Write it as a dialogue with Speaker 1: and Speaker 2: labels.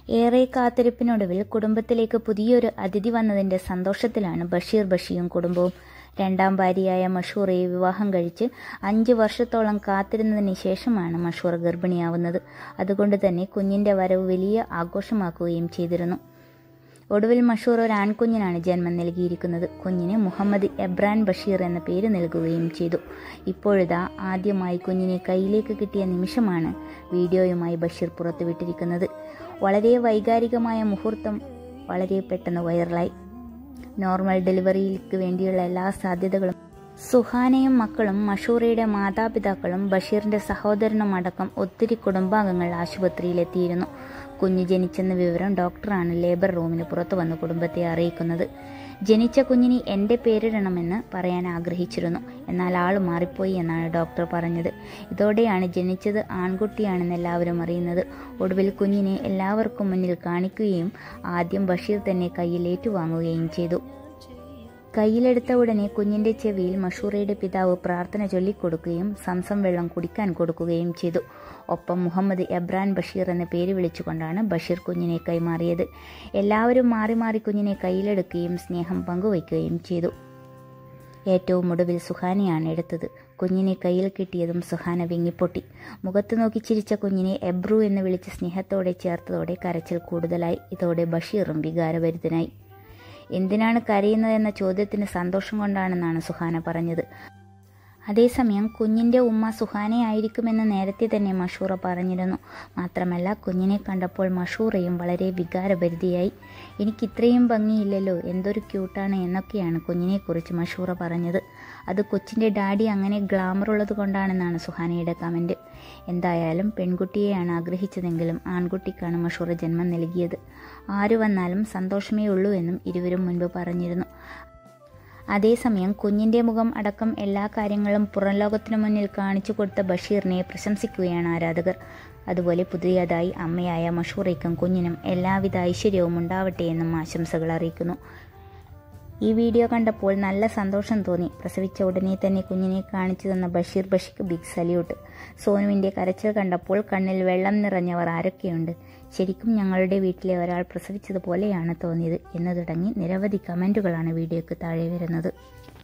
Speaker 1: ഏറെ കാത്തിരിപ്പിനൊടുവിൽ കുടുംബത്തിലേക്ക് പുതിയൊരു അതിഥി വന്നതിന്റെ സന്തോഷത്തിലാണ് ബഷീർ ബഷിയും കുടുംബവും രണ്ടാം ഭാര്യയായ മഷൂറയെ വിവാഹം കഴിച്ച് അഞ്ച് വർഷത്തോളം കാത്തിരുന്നതിന് ശേഷമാണ് മഷൂർ ഗർഭിണിയാവുന്നത് അതുകൊണ്ട് തന്നെ കുഞ്ഞിന്റെ വരവ് വലിയ ആഘോഷമാക്കുകയും ചെയ്തിരുന്നു ഒടുവിൽ മഷൂർ ഒരു ആൺകുഞ്ഞിനാണ് ജന്മം നൽകിയിരിക്കുന്നത് കുഞ്ഞിന് മുഹമ്മദ് എബ്രാൻ ബഷീർ എന്ന പേര് നൽകുകയും ചെയ്തു ഇപ്പോഴിതാ ആദ്യമായി കുഞ്ഞിനെ കയ്യിലേക്ക് കിട്ടിയ നിമിഷമാണ് വീഡിയോയുമായി ബഷീർ പുറത്തുവിട്ടിരിക്കുന്നത് വളരെ വൈകാരികമായ മുഹൂർത്തം വളരെ പെട്ടെന്ന് വൈറലായി നോർമൽ ഡെലിവറിക്ക് വേണ്ടിയുള്ള എല്ലാ സാധ്യതകളും സുഹാനയും മക്കളും മഷൂറയുടെ മാതാപിതാക്കളും ബഷീറിന്റെ സഹോദരനും അടക്കം ഒത്തിരി കുടുംബാംഗങ്ങൾ ആശുപത്രിയിലെത്തിയിരുന്നു കുഞ്ഞ് ജനിച്ചെന്ന വിവരം ഡോക്ടറാണ് ലേബർ റൂമിന് പുറത്തു വന്ന് കുടുംബത്തെ അറിയിക്കുന്നത് ജനിച്ച കുഞ്ഞിന് എൻ്റെ പേരിടണമെന്ന് പറയാൻ ആഗ്രഹിച്ചിരുന്നു എന്നാൽ ആൾ മാറിപ്പോയി എന്നാണ് ഡോക്ടർ പറഞ്ഞത് ഇതോടെയാണ് ജനിച്ചത് ആൺകുട്ടിയാണെന്ന് എല്ലാവരും അറിയുന്നത് ഒടുവിൽ കുഞ്ഞിനെ എല്ലാവർക്കും മുന്നിൽ കാണിക്കുകയും ആദ്യം ബഷീർ തന്നെ കയ്യിൽ ഏറ്റുവാങ്ങുകയും ചെയ്തു കയ്യിലെടുത്ത ഉടനെ കുഞ്ഞിന്റെ ചെവിയിൽ മഷൂറയുടെ പിതാവ് പ്രാർത്ഥന ചൊല്ലിക്കൊടുക്കുകയും സംസം വെള്ളം കുടിക്കാൻ കൊടുക്കുകയും ചെയ്തു ഒപ്പം മുഹമ്മദ് എബ്രാൻ ബഷീർ എന്ന പേര് വിളിച്ചുകൊണ്ടാണ് ബഷീർ കുഞ്ഞിനെ കൈമാറിയത് എല്ലാവരും മാറി മാറി കുഞ്ഞിനെ കയ്യിലെടുക്കുകയും സ്നേഹം പങ്കുവയ്ക്കുകയും ചെയ്തു ഏറ്റവും ഒടുവിൽ സുഹാനയാണ് എടുത്തത് കുഞ്ഞിനെ കയ്യിൽ കിട്ടിയതും സുഹാന വിങ്ങിപ്പൊട്ടി മുഖത്ത് നോക്കി ചിരിച്ച കുഞ്ഞിനെ എബ്രു എന്ന് വിളിച്ച് സ്നേഹത്തോടെ ചേർത്തതോടെ കരച്ചിൽ കൂടുതലായി ഇതോടെ ബഷീറും വികാരഭരിതനായി എന്തിനാണ് കരയുന്നതെന്ന ചോദ്യത്തിന് സന്തോഷം കൊണ്ടാണെന്നാണ് സുഹാന പറഞ്ഞത് അതേസമയം കുഞ്ഞിന്റെ ഉമ്മ സുഹാനയായിരിക്കുമെന്ന് നേരത്തെ തന്നെ മഷൂറ പറഞ്ഞിരുന്നു മാത്രമല്ല കുഞ്ഞിനെ കണ്ടപ്പോൾ മഷൂറയും വളരെ വികാരഭരിതയായി എനിക്ക് ഇത്രയും ഭംഗിയില്ലല്ലോ എന്തൊരു ക്യൂട്ടാണ് എന്നൊക്കെയാണ് കുഞ്ഞിനെക്കുറിച്ച് മഷൂറ പറഞ്ഞത് അത് കൊച്ചിന്റെ ഡാഡി അങ്ങനെ ഗ്ലാമർ ഉള്ളത് കൊണ്ടാണെന്നാണ് സുഹാനയുടെ കമന്റ് എന്തായാലും പെൺകുട്ടിയെയാണ് ആഗ്രഹിച്ചതെങ്കിലും ആൺകുട്ടിക്കാണ് മഷൂറ ജന്മം നൽകിയത് ആരു വന്നാലും സന്തോഷമേ ഉള്ളൂ എന്നും ഇരുവരും മുൻപ് പറഞ്ഞിരുന്നു അതേസമയം കുഞ്ഞിന്റെ മുഖം അടക്കം എല്ലാ കാര്യങ്ങളും പുറം ലോകത്തിനു മുന്നിൽ കാണിച്ചു കൊടുത്ത ബഷീറിനെ പ്രശംസിക്കുകയാണ് ആരാധകർ അതുപോലെ പുതിയതായി അമ്മയായ മഷൂറയ്ക്കും കുഞ്ഞിനും എല്ലാവിധ ഐശ്വര്യവും ഉണ്ടാവട്ടെ എന്നും ആശംസകൾ അറിയിക്കുന്നു ഈ വീഡിയോ കണ്ടപ്പോൾ നല്ല സന്തോഷം തോന്നി പ്രസവിച്ച ഉടനെ തന്നെ കുഞ്ഞിനെ കാണിച്ചു തന്ന ബഷീർ ബഷിക്ക് ബിഗ് സല്യൂട്ട് സോനുവിന്റെ കരച്ചിൽ കണ്ടപ്പോൾ കണ്ണിൽ വെള്ളം നിറഞ്ഞവർ ആരൊക്കെയുണ്ട് ശരിക്കും ഞങ്ങളുടെ വീട്ടിലെ ഒരാൾ പ്രസവിച്ചതുപോലെയാണ് തോന്നിയത് എന്ന് തുടങ്ങി നിരവധി കമന്റുകളാണ് വീഡിയോയ്ക്ക് താഴെ വരുന്നത്